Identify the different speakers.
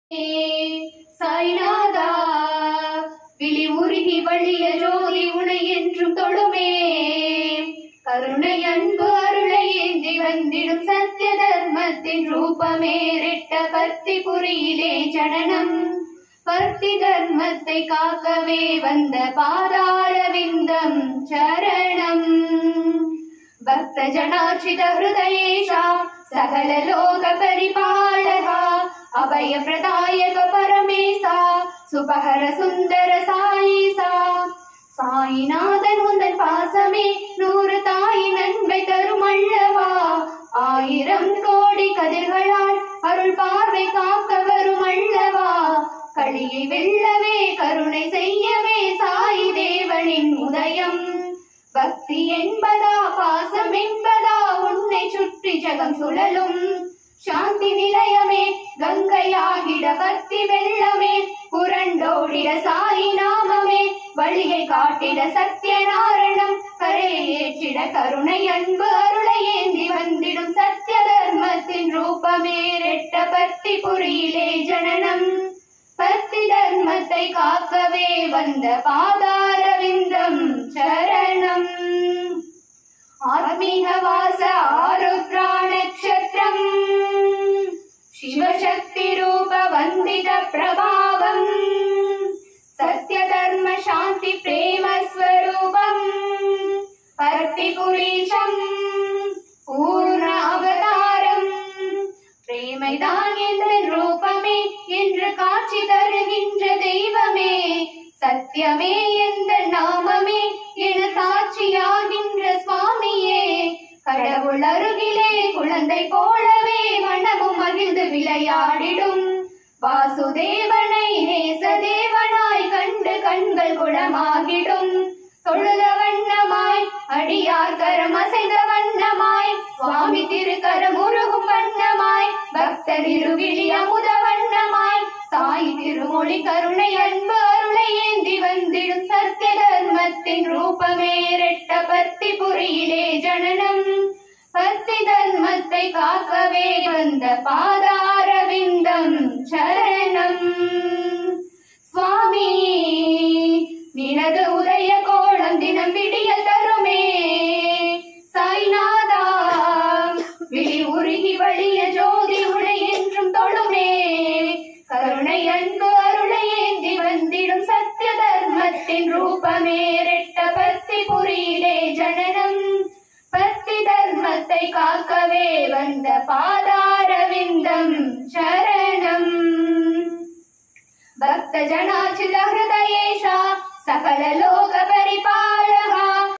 Speaker 1: சாய்நாதா விழி உருகி வழிய ஜோதி உனை என்றும் தொழுமே கருணை அன்பு அருளை ஏந்தி வந்திடும் சத்திய தர்மத்தின் ரூபமே ரெட்ட பர்த்தி புரியிலே ஜனனம் பர்த்தி தர்மத்தை காக்கவே வந்த பாதார விந்தம் சரணம் ಭಕ್ತ ಜನಾರ್ಚಿತ ಹೃದಯೇಶ ಸಕಲ ಲೋಕ ಪರಿಪಾಲಕ ಅಭಯ ಪ್ರದಾಯಕ ಪರಮೇಶ ಸುಪಹರ ಸುಂದರ ಸಾಯಿಸ சாயிநாதன் உந்தன் பாசமே நூறு தாயின் அன்பை தரும் அல்லவா ஆயிரம் கோடி கதிர்களால் அருள் பார்வை காக்க வரும் அல்லவா களியை வெல்லவே கருணை செய்யவே சாய் தேவனின் உதயம் பக்தி என்பதா பாசம் என்பதா உன்னை சுற்றி ஜகம் சுழலும் சாந்தி நிலையமே கங்கையாகிட பக்தி வெள்ளமே புரண்டோடிட சாயி நாமமே வழியை காட்டிட சத்யநாரணம் கரையை ஏற்றிட கருணை அன்பு அருளை ஏந்தி வந்திடும் சத்ய தர்மத்தின் ரூபமே ரெட்ட பக்தி புரியிலே ஜனனம் பக்தி தர்மத்தை காக்கவே வந்த பாதாரவிந்தம் சரணம் ஆத்மீக வாச ஆருத்ரா நட்சத்திரம் சிவசக்தி ரூப வந்தித பிரபாவம் சத்ய தர்ம சாந்தி பிரேம ஸ்வரூபம் பர்த்தி புரீஷம் பூர்ண அவதாரம் பிரேமைதான் என்ற ரூபமே என்று காட்சி தருகின்ற தெய்வமே சத்தியமே எந்த நாமமே என சாட்சியாகின்ற சுவாமியே கடவுள் அருகிலே குழந்தை போலவே மனமும் மகிழ்ந்து விளையாடிடும் வாசுதேவனை நேசதேவனாய் கண்டு கண்கள் குணமாகிடும் தொழுத வண்ணமாய் அடியார் கரம் அசைந்த வண்ணமாய் சுவாமி திருக்கரம் உருகும் வண்ணமாய் பக்தர் இருவிழி அமுத வண்ணமாய் சாய் திருமொழி கருணை அன்பு அருளை ஏந்தி வந்திடும் சத்திய தர்மத்தின் ரூபமே ரெட்ட பத்தி புரியிலே ஜனனம் பத்தி தர்மத்தை காக்கவே வந்த பாதாரவிந்தம் சரணம் சுவாமி நினது உதய கோலம் தினம் விடிய தருமே சாய்நாதா விழி உருகி வழிய ஜோதி உடை என்றும் தொழுமே கருணை அன்பு அருளை ஏந்தி வந்திடும் சத்திய தர்மத்தின் ரூபமே ரெட்ட பத்தி புரியிலே ஜனனம் பக்தி தர்மத்தை காக்கவே வந்த பாதாரவிந்தம் சரணம் பக்த ஜனாச்சித ஹிருதயேஷ சகல லோக பரிபாலக